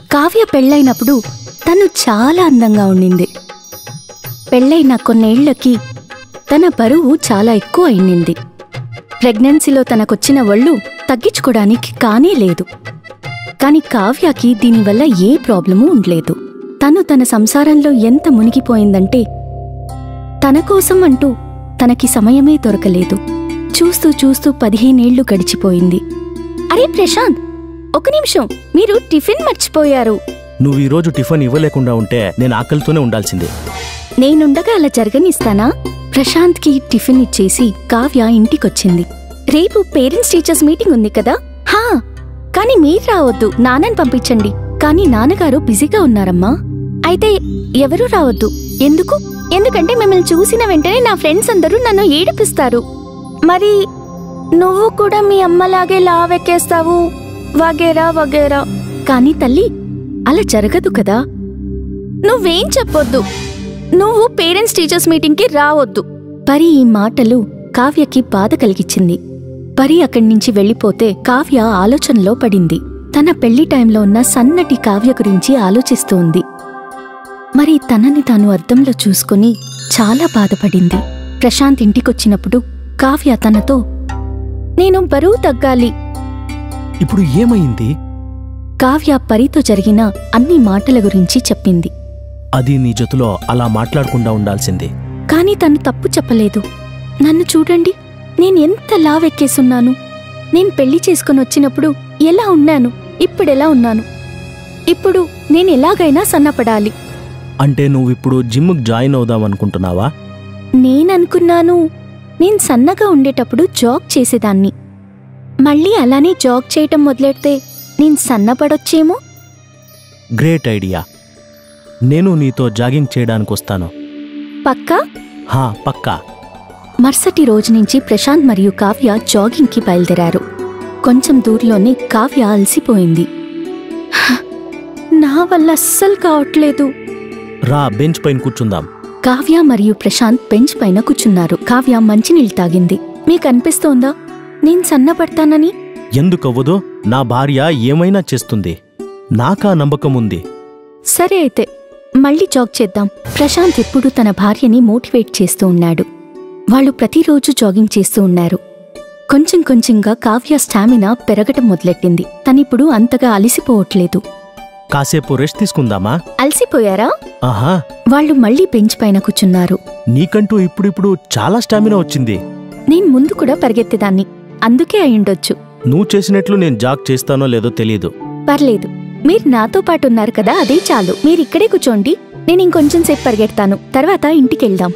కావ్య పెళ్ళైనప్పుడు తను చాలా అందంగా ఉండింది పెళ్ళైన కొన్నేళ్లకి తన బరువు చాలా ఎక్కువ అయింది ప్రెగ్నెన్సీలో తనకొచ్చిన ఒళ్ళు తగ్గించుకోవడానికి కానీ లేదు కాని కావ్యకి దీనివల్ల ఏ ప్రాబ్లమూ ఉండలేదు తను తన సంసారంలో ఎంత మునిగిపోయిందంటే తన కోసం అంటూ తనకి సమయమే దొరకలేదు చూస్తూ చూస్తూ పదిహేనేళ్లు గడిచిపోయింది అరే ప్రశాంత్ ఒక నిమిషం మీరు టిఫిన్ మర్చిపోయారు నువ్వు ఈరోజు టిఫిన్ ఇవ్వలేకుండా ఉంటే నేను ఆకలితోనే ఉండాల్సిందే నేనుండగా అలా జరగనిస్తానా ప్రశాంత్కి టిఫిన్ ఇచ్చేసి కావ్య ఇంటికొచ్చింది రేపు పేరెంట్స్ టీచర్స్ మీటింగ్ ఉంది కదా హా కానీ మీరు రావద్దు నాన్నని పంపించండి కానీ నాన్నగారు బిజీగా ఉన్నారమ్మా అయితే ఎవరూ రావద్దు ఎందుకు ఎందుకంటే మిమ్మల్ని చూసిన వెంటనే నా ఫ్రెండ్స్ అందరూ నన్ను ఏడిపిస్తారు మరి నువ్వు కూడా మీ అమ్మలాగే లావెక్కేస్తావు వగేరా వగేరా కానీ తల్లి అలా జరగదు కదా నువ్వేం చెప్పొద్దు నువ్వు పేరెంట్స్ టీచర్స్ మీటింగ్కి రావద్దు పరి ఈ మాటలు కావ్యకి బాధ కలిగించింది పరి అక్కడి నుంచి వెళ్ళిపోతే కావ్య ఆలోచనలో పడింది తన పెళ్లి టైంలో ఉన్న సన్నటి కావ్య గురించి ఆలోచిస్తూ ఉంది మరి తనని తాను అద్దంలో చూసుకుని చాలా బాధపడింది ప్రశాంత్ ఇంటికొచ్చినప్పుడు కావ్య తనతో నేను బరువు తగ్గాలి ఇప్పుడు ఏమైంది కావ్య పరితో జరిగిన అన్ని మాటల గురించి చెప్పింది అది నీ జతలో అలా మాట్లాడకుండా ఉండాల్సింది కాని తను తప్పు చెప్పలేదు నన్ను చూడండి నేను ఎంత లావెక్కేసున్నాను నేను పెళ్లి చేసుకుని వచ్చినప్పుడు ఎలా ఉన్నాను ఇప్పుడెలా ఉన్నాను ఇప్పుడు నేను ఎలాగైనా సన్నపడాలి అంటే నువ్విప్పుడు జిమ్కి జాయిన్ అవుదాం అనుకుంటున్నావా నేననుకున్నాను నేను సన్నగా ఉండేటప్పుడు జాగ్ చేసేదాన్ని మళ్ళీ అలానే జాగ్ చేయటం మొదలెడితే నేను సన్నపడొచ్చేమో గ్రేట్ ఐడియా నేను నీతో జాగింగ్ చేయడానికి వస్తాను పక్కా హా పక్కా మరుసటి రోజు నుంచి ప్రశాంత్ మరియు కావ్య జాగింగ్కి బయలుదేరారు కొంచెం దూరంలోనే కావ్య అలసిపోయింది "హ, నా వల్ల అస్సలు కావట్లేదు రా బెంచ్ పైన కూర్చుందాం కావ్య మరియు ప్రశాంత్ బెంచ్ పైన కూర్చున్నారు కావ్య మంచినీళ్ళు తాగింది మీకు అనిపిస్తోందా నేను సన్నపడతానని ఎందుకవ్వదో నా భార్య ఏమైనా చేస్తుంది నాకా నమ్మకం ఉంది సరే అయితే మళ్ళీ జాగ్ చేద్దాం ప్రశాంత్ ఎప్పుడూ తన భార్యని మోటివేట్ చేస్తూ ఉన్నాడు వాళ్ళు ప్రతిరోజు జాగింగ్ చేస్తూ ఉన్నారు కొంచెం కొంచెంగా కావ్య స్టామినా పెరగటం మొదలెట్టింది తనిప్పుడు అంతగా అలిసిపోవట్లేదు కాసేపు రెస్ట్ తీసుకుందామా అలసిపోయారా ఆహా వాళ్ళు మళ్ళీ బెంచ్ పైన కూర్చున్నారు నీకంటూ ఇప్పుడిప్పుడు చాలా స్టామినా వచ్చింది నేను ముందు కూడా పరిగెత్తేదాన్ని అందుకే అయ్యుండొచ్చు నువ్వు చేసినట్లు నేను జాగ్ చేస్తానో లేదో తెలియదు పర్లేదు మీరు నాతో పాటు ఉన్నారు కదా అదే చాలు మీరు ఇక్కడే కూర్చోండి నేను ఇంకొంచెం సేపు పరిగెడతాను తర్వాత ఇంటికెళ్దాం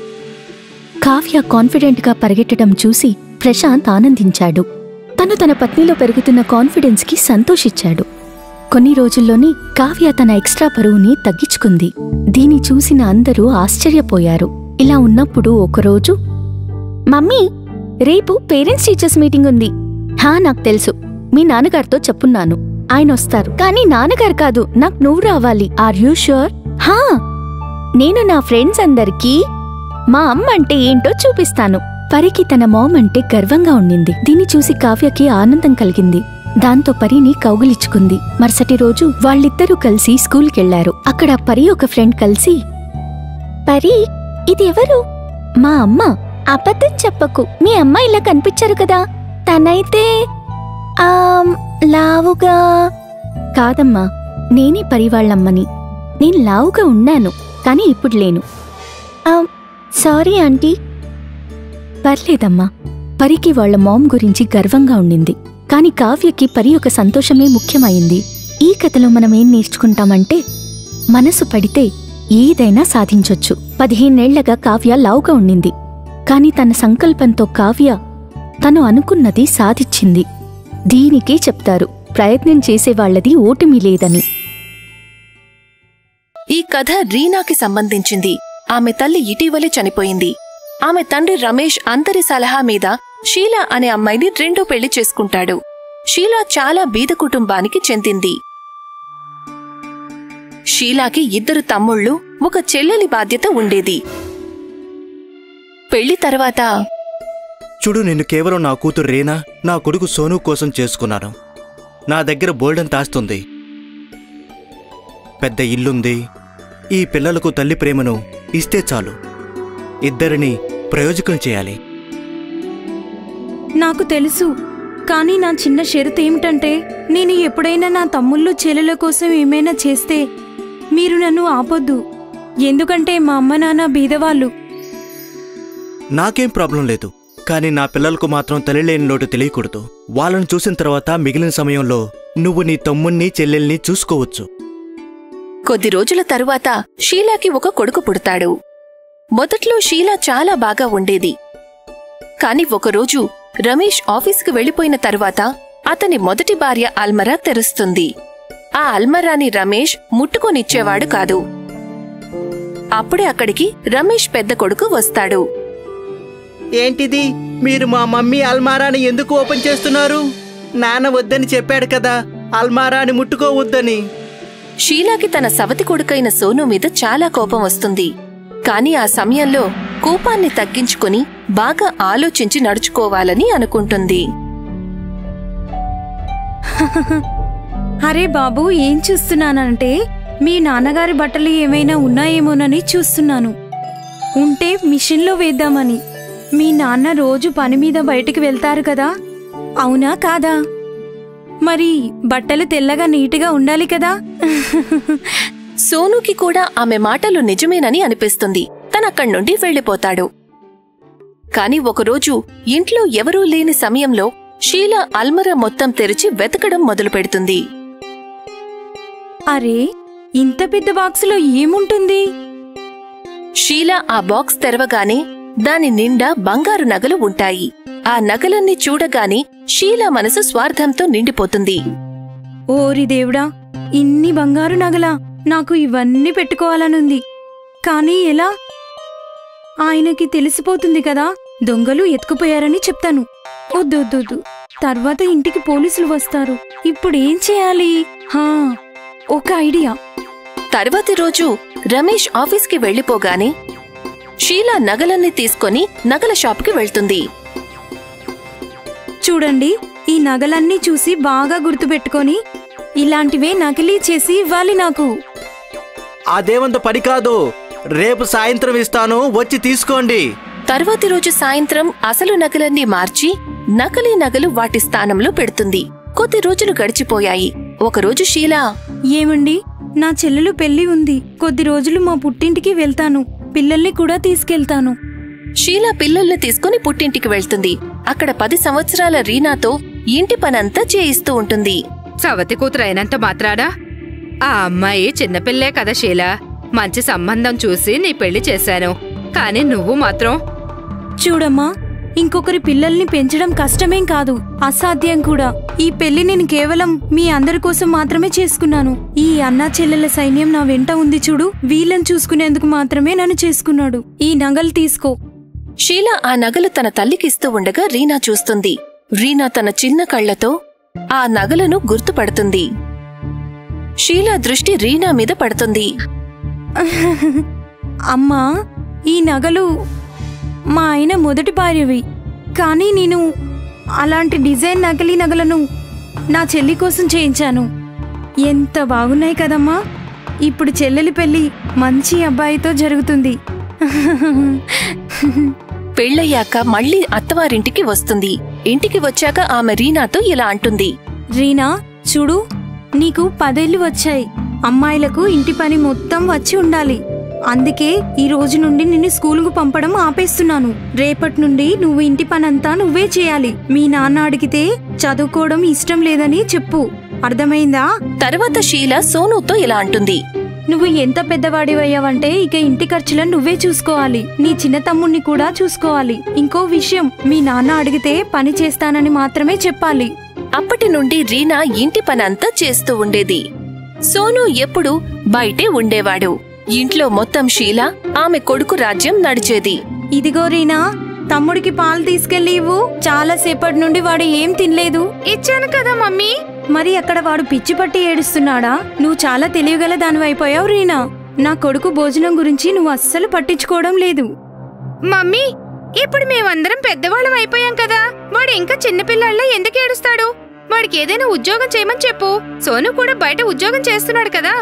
కావ్య కాన్ఫిడెంట్గా పరిగెట్టడం చూసి ప్రశాంత్ ఆనందించాడు తను తన పత్నిలో పెరుగుతున్న కాన్ఫిడెన్స్కి సంతోషించాడు కొన్ని రోజుల్లోనే కావ్య తన ఎక్స్ట్రా బరువుని తగ్గించుకుంది దీని చూసిన అందరూ ఆశ్చర్యపోయారు ఇలా ఉన్నప్పుడు ఒకరోజు మమ్మీ రేపు పేరెంట్స్ టీచర్స్ మీటింగ్ ఉంది హా నాకు తెలుసు మీ నాన్నగారితో చెప్పున్నాను ఆయన వస్తారు కానీ నాన్నగారు కాదు నాకు నువ్వు రావాలి ఆర్ యూ ష్యూర్ హా నేను నా ఫ్రెండ్స్ అందరికీ మా అమ్మ అంటే ఏంటో చూపిస్తాను పరికి తన మామ్ అంటే గర్వంగా ఉండింది దీన్ని చూసి కావ్యకి ఆనందం కలిగింది దాంతో పరిని కౌగిలించుకుంది మరుసటి రోజు వాళ్ళిద్దరూ కలిసి స్కూల్కెళ్లారు అక్కడ పరి ఒక ఫ్రెండ్ కలిసి పరి ఇది ఎవరు మా అమ్మ అబద్ధం చెప్పకు మీ అమ్మ ఇలా కనిపించారు కదా తనైతే ఆమ్, లావుగా కాదమ్మా నేనే పరివాళ్ళమ్మని నేను లావుగా ఉన్నాను కానీ ఇప్పుడు లేను ఆమ్, సారీ ఆంటీ పర్లేదమ్మా పరికి వాళ్ళ మామ్ గురించి గర్వంగా ఉండింది కాని కావ్యకి పరి ఒక సంతోషమే ముఖ్యమైంది ఈ కథలో మనం ఏం నేర్చుకుంటామంటే మనసు పడితే ఏదైనా సాధించొచ్చు పదిహేనేళ్లగా కావ్య లావుగా ఉండింది కాని తన సంకల్పంతో కావ్య తను అనుకున్నది సాధించింది దీనికే చెప్తారు ప్రయత్నం చేసేవాళ్లది ఓటమి లేదని ఈ కథ రీనాకి సంబంధించింది ఆమె తల్లి ఇటీవలే చనిపోయింది ఆమె తండ్రి రమేష్ అందరి సలహా మీద షీలా అనే అమ్మాయిని రెండో పెళ్లి చేసుకుంటాడు షీలా చాలా బీద కుటుంబానికి చెందింది షీలాకి ఇద్దరు తమ్ముళ్ళు ఒక చెల్లెలి బాధ్యత ఉండేది పెళ్లి తర్వాత చూడు నేను కేవలం నా కూతురు రీనా నా కొడుకు సోను కోసం చేసుకున్నాను నా దగ్గర బోల్డెన్ తాస్తుంది పెద్ద ఇల్లుంది ఈ పిల్లలకు తల్లి ప్రేమను ఇస్తే చాలు ఇద్దరిని ప్రయోజకం చేయాలి నాకు తెలుసు కానీ నా చిన్న షరతు ఏమిటంటే నేను ఎప్పుడైనా నా తమ్ముళ్ళు చెల్లెల కోసం ఏమైనా చేస్తే మీరు నన్ను ఆపొద్దు ఎందుకంటే మా అమ్మ నాన్న బీదవాళ్ళు నాకేం ప్రాబ్లం లేదు కానీ నా పిల్లలకు మాత్రం తల్లి లేని లోటు తెలియకూడదు వాళ్ళను చూసిన తర్వాత మిగిలిన సమయంలో నువ్వు నీ తమ్ముణ్ణి చెల్లెల్ని చూసుకోవచ్చు కొద్ది రోజుల తరువాత షీలాకి ఒక కొడుకు పుడతాడు మొదట్లో షీలా చాలా బాగా ఉండేది కాని ఒకరోజు రమేష్ ఆఫీసుకు వెళ్లిపోయిన తరువాత అతని మొదటి భార్య అల్మరా తెరుస్తుంది ఆ అల్మరాని రమేష్ ముట్టుకొనిచ్చేవాడు కాదు అప్పుడే అక్కడికి రమేష్ పెద్ద కొడుకు వస్తాడు ఏంటిది మీరు మా మమ్మీ అల్మారాని ఎందుకు ఓపెన్ చేస్తున్నారు నాన్న వద్దని చెప్పాడు కదా అల్మారాని ముట్టుకోవద్దని షీలాకి తన సవతి కొడుకైన సోను మీద చాలా కోపం వస్తుంది కాని ఆ సమయంలో కోపాన్ని తగ్గించుకుని బాగా ఆలోచించి నడుచుకోవాలని అనుకుంటుంది అరే బాబు ఏం చూస్తున్నానంటే మీ నాన్నగారి బట్టలు ఏమైనా ఉన్నాయేమోనని చూస్తున్నాను ఉంటే మిషన్లో వేద్దామని మీ నాన్న రోజు పని మీద బయటికి వెళ్తారు కదా అవునా కాదా మరి బట్టలు తెల్లగా నీటిగా ఉండాలి కదా సోనుకి కూడా ఆమె మాటలు నిజమేనని అనిపిస్తుంది తనక్కడి నుండి వెళ్ళిపోతాడు కాని ఒకరోజు ఇంట్లో ఎవరూ లేని సమయంలో షీలా అల్మరా మొత్తం తెరిచి వెతకడం మొదలుపెడుతుంది అరే ఇంత పెద్ద బాక్సులో ఏముంటుంది షీలా ఆ బాక్స్ తెరవగానే దాని నిండా బంగారు నగలు ఉంటాయి ఆ నగలన్నీ చూడగానే షీలా మనసు స్వార్థంతో నిండిపోతుంది ఓరి దేవుడా ఇన్ని బంగారు నగలా నాకు ఇవన్నీ పెట్టుకోవాలనుంది కానీ ఎలా ఆయనకి తెలిసిపోతుంది కదా దొంగలు ఎత్తుకుపోయారని చెప్తాను వద్దొద్దొద్దు తర్వాత ఇంటికి పోలీసులు వస్తారు ఇప్పుడేం చేయాలి హా ఒక ఐడియా తర్వాతి రోజు రమేష్ ఆఫీస్కి వెళ్లిపోగానే షీలా నగలన్నీ తీసుకొని నగల షాపుకి వెళ్తుంది చూడండి ఈ నగలన్నీ చూసి బాగా గుర్తుపెట్టుకొని ఇలాంటివే నకిలీ చేసి ఇవ్వాలి నాకు అదేమంత పని కాదు రేపు సాయంత్రం ఇస్తాను వచ్చి తీసుకోండి తర్వాతి రోజు సాయంత్రం అసలు నగలన్నీ మార్చి నకలీ నగలు వాటి స్థానంలో పెడుతుంది కొద్ది రోజులు గడిచిపోయాయి ఒకరోజు షీలా ఏమండి నా చెల్లెలు పెళ్లి ఉంది కొద్ది రోజులు మా పుట్టింటికి వెళ్తాను పిల్లల్ని కూడా తీసుకెళ్తాను షీలా పిల్లల్ని తీసుకుని పుట్టింటికి వెళ్తుంది అక్కడ పది సంవత్సరాల రీనాతో ఇంటి పనంతా చేయిస్తూ ఉంటుంది సవతి కూతురైనంత మాత్రాడా ఆ అమ్మాయి చిన్నపిల్లే కదా షీలా మంచి సంబంధం చూసి నీ పెళ్లి చేశాను కాని నువ్వు మాత్రం చూడమ్మా ఇంకొకరి పిల్లల్ని పెంచడం కష్టమేం కాదు అసాధ్యం కూడా ఈ పెళ్లి నేను కేవలం మీ అందరి కోసం మాత్రమే చేసుకున్నాను ఈ అన్నా చెల్లెల సైన్యం నా వెంట ఉంది చూడు వీళ్ళని చూసుకునేందుకు మాత్రమే నన్ను చేసుకున్నాడు ఈ నగలు తీసుకో షీలా ఆ నగలు తన తల్లికిస్తూ ఉండగా రీనా చూస్తుంది రీనా తన చిన్న కళ్లతో ఆ నగలను గుర్తుపడుతుంది షీలా దృష్టి రీనా మీద పడుతుంది అమ్మా ఈ నగలు మా ఆయన మొదటి భార్యవి కానీ నేను అలాంటి డిజైన్ నకిలీ నగలను నా చెల్లి కోసం చేయించాను ఎంత బాగున్నాయి కదమ్మా ఇప్పుడు చెల్లెలి పెళ్లి మంచి అబ్బాయితో జరుగుతుంది పెళ్ళయ్యాక మళ్ళీ అత్తవారింటికి వస్తుంది ఇంటికి వచ్చాక ఆమె రీనాతో ఇలా అంటుంది రీనా చూడు నీకు పదేళ్లు వచ్చాయి అమ్మాయిలకు ఇంటి పని మొత్తం వచ్చి ఉండాలి అందుకే ఈ రోజు నుండి నిన్ను స్కూలుకు పంపడం ఆపేస్తున్నాను రేపటి నుండి నువ్వు ఇంటి పనంతా నువ్వే చేయాలి మీ నాన్న అడిగితే చదువుకోవడం ఇష్టం లేదని చెప్పు అర్థమైందా తర్వాత షీలా సోనుతో ఇలా అంటుంది నువ్వు ఎంత పెద్దవాడివయ్యావంటే ఇక ఇంటి ఖర్చులను నువ్వే చూసుకోవాలి నీ చిన్న తమ్ముణ్ణి కూడా చూసుకోవాలి ఇంకో విషయం మీ నాన్న అడిగితే పని చేస్తానని మాత్రమే చెప్పాలి అప్పటి నుండి రీనా ఇంటి పనంతా చేస్తూ ఉండేది సోను ఎప్పుడు బయటే ఉండేవాడు ఇంట్లో మొత్తం షీలా ఆమె కొడుకు రాజ్యం నడిచేది ఇదిగో రీనా తమ్ముడికి పాలు తీసుకెళ్లి ఇవ్వు చాలా సేపటి నుండి వాడు ఏం తినలేదు ఇచ్చాను కదా మమ్మీ మరి అక్కడ వాడు పిచ్చి పట్టి ఏడుస్తున్నాడా నువ్వు చాలా తెలివిగల దానివైపోయావు రీనా నా కొడుకు భోజనం గురించి నువ్వు అస్సలు పట్టించుకోవడం లేదు మమ్మీ ఇప్పుడు మేమందరం పెద్దవాళ్ళం అయిపోయాం కదా వాడు ఇంకా చిన్నపిల్లాళ్ళ ఎందుకు ఏడుస్తాడు వాడికి ఏదైనా ఉద్యోగం చేయమని చెప్పు సోను కూడా బయట ఉద్యోగం చేస్తున్నాడు కదా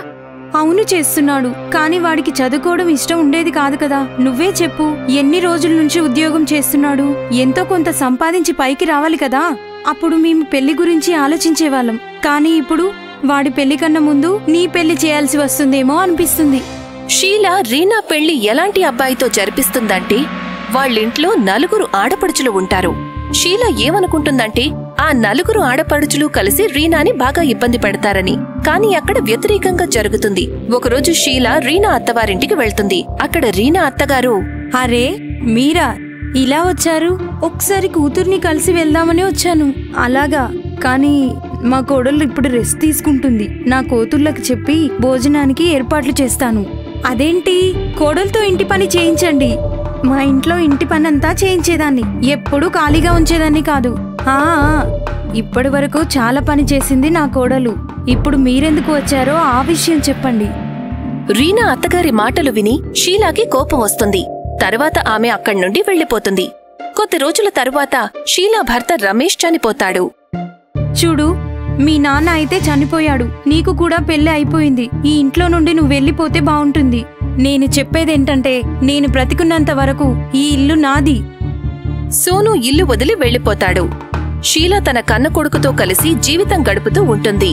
అవును చేస్తున్నాడు కానీ వాడికి చదువుకోవడం ఇష్టం ఉండేది కాదు కదా నువ్వే చెప్పు ఎన్ని రోజుల నుంచి ఉద్యోగం చేస్తున్నాడు ఎంతో కొంత సంపాదించి పైకి రావాలి కదా అప్పుడు మేము పెళ్లి గురించి ఆలోచించేవాళ్ళం కానీ ఇప్పుడు వాడి పెళ్లి కన్నా ముందు నీ పెళ్లి చేయాల్సి వస్తుందేమో అనిపిస్తుంది షీలా రీనా పెళ్లి ఎలాంటి అబ్బాయితో జరిపిస్తుందంటే వాళ్ళింట్లో నలుగురు ఆడపడుచులు ఉంటారు షీలా ఏమనుకుంటుందంటే ఆ నలుగురు ఆడపడుచులు కలిసి రీనాని బాగా ఇబ్బంది పెడతారని కానీ అక్కడ వ్యతిరేకంగా జరుగుతుంది ఒకరోజు షీలా రీనా అత్తవారింటికి వెళ్తుంది అక్కడ రీనా అత్తగారు అరే మీరా ఇలా వచ్చారు ఒకసారి కూతుర్ని కలిసి వెళ్దామని వచ్చాను అలాగా కానీ మా కోడళ్ళు ఇప్పుడు రెస్ట్ తీసుకుంటుంది నా కూతుర్లకు చెప్పి భోజనానికి ఏర్పాట్లు చేస్తాను అదేంటి కోడలతో ఇంటి పని చేయించండి మా ఇంట్లో ఇంటి పని అంతా చేయించేదాన్ని ఎప్పుడూ ఖాళీగా ఉంచేదాన్ని కాదు ఆ ఆ, ఇప్పటి వరకు చాలా పని చేసింది నా కోడలు ఇప్పుడు మీరెందుకు వచ్చారో ఆ విషయం చెప్పండి రీనా అత్తగారి మాటలు విని షీలాకి కోపం వస్తుంది తర్వాత ఆమె అక్కడి నుండి వెళ్లిపోతుంది కొద్ది రోజుల తరువాత షీలా భర్త రమేష్ చనిపోతాడు చూడు మీ నాన్న అయితే చనిపోయాడు నీకు కూడా పెళ్లి అయిపోయింది ఈ ఇంట్లో నుండి నువ్వు వెళ్ళిపోతే బావుంటుంది నేను చెప్పేదేంటంటే నేను బ్రతికున్నంత వరకు ఈ ఇల్లు నాది సోను ఇల్లు వదిలి వెళ్లిపోతాడు షీలా తన కన్న కొడుకుతో కలిసి జీవితం గడుపుతూ ఉంటుంది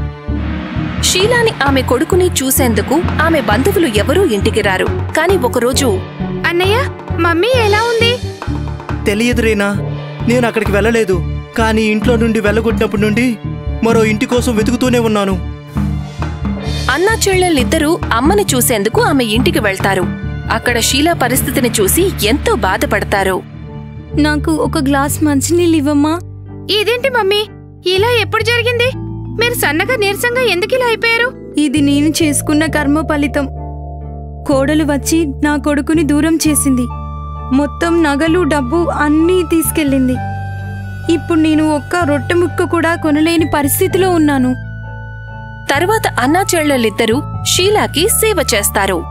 షీలాని ఆమె కొడుకుని చూసేందుకు ఆమె బంధువులు ఎవరూ ఇంటికి రారు కాని ఒకరోజు అన్నయ్య మమ్మీ ఎలా ఉంది తెలియదు రీనా నేను అక్కడికి వెళ్ళలేదు కానీ ఇంట్లో నుండి వెళ్ళగొట్టినప్పటి నుండి మరో ఇంటి కోసం వెతుకుతూనే ఉన్నాను అన్నా చెల్లెళ్ళిద్దరూ అమ్మని చూసేందుకు ఆమె ఇంటికి వెళ్తారు అక్కడ షీలా పరిస్థితిని చూసి ఎంతో బాధపడతారు నాకు ఒక గ్లాస్ మంచినీళ్ళు ఇవ్వమ్మా ఇదేంటి మమ్మీ ఇలా ఎప్పుడు జరిగింది మీరు సన్నగా నీరసంగా ఎందుకు ఇలా అయిపోయారు ఇది నేను చేసుకున్న కర్మ ఫలితం కోడలు వచ్చి నా కొడుకుని దూరం చేసింది మొత్తం నగలు డబ్బు అన్నీ తీసుకెళ్ళింది ఇప్పుడు నేను ఒక్క రొట్టె ముక్క కూడా కొనలేని పరిస్థితిలో ఉన్నాను తర్వాత అన్నా చెల్లెళ్ళిద్దరూ షీలాకి సేవ చేస్తారు